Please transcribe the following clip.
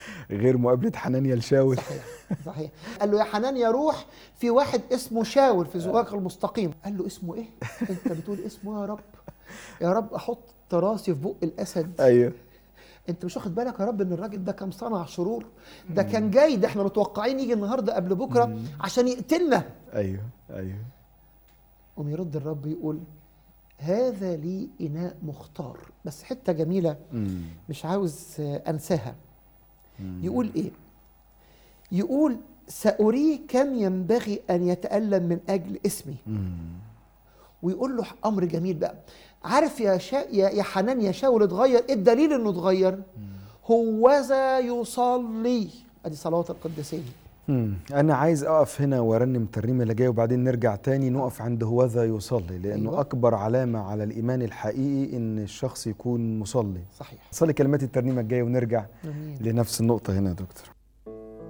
غير مقابله حنانيا لشاول صحيح صحيح قال له يا حنان يا روح في واحد اسمه شاول في زواج المستقيم قال له اسمه ايه انت بتقول اسمه يا رب يا رب احط راسي في بق الاسد ايوه انت مش واخد بالك يا رب ان الراجل ده كان صنع شرور ده كان جاي ده احنا متوقعين يجي النهارده قبل بكره عشان يقتلنا ايوه ايوه قوم يرد الرب يقول هذا لي اناء مختار بس حته جميله مم. مش عاوز آه، انساها يقول ايه يقول سأريه كم ينبغي أن يتألم من أجل اسمي مم. ويقول له امر جميل بقى عارف يا شا يا يا حنان يا شاول اتغير ايه الدليل انه اتغير هوذا يصلي ادي صلوات القديسين مم. انا عايز اقف هنا وارنم الترنيمه اللي جايه وبعدين نرجع تاني نقف عند هوذا يصلي لانه أيوة. أيوة. اكبر علامه على الايمان الحقيقي ان الشخص يكون مصلي صحيح صلي كلمات الترنيمه الجايه ونرجع امين لنفس النقطه هنا يا دكتور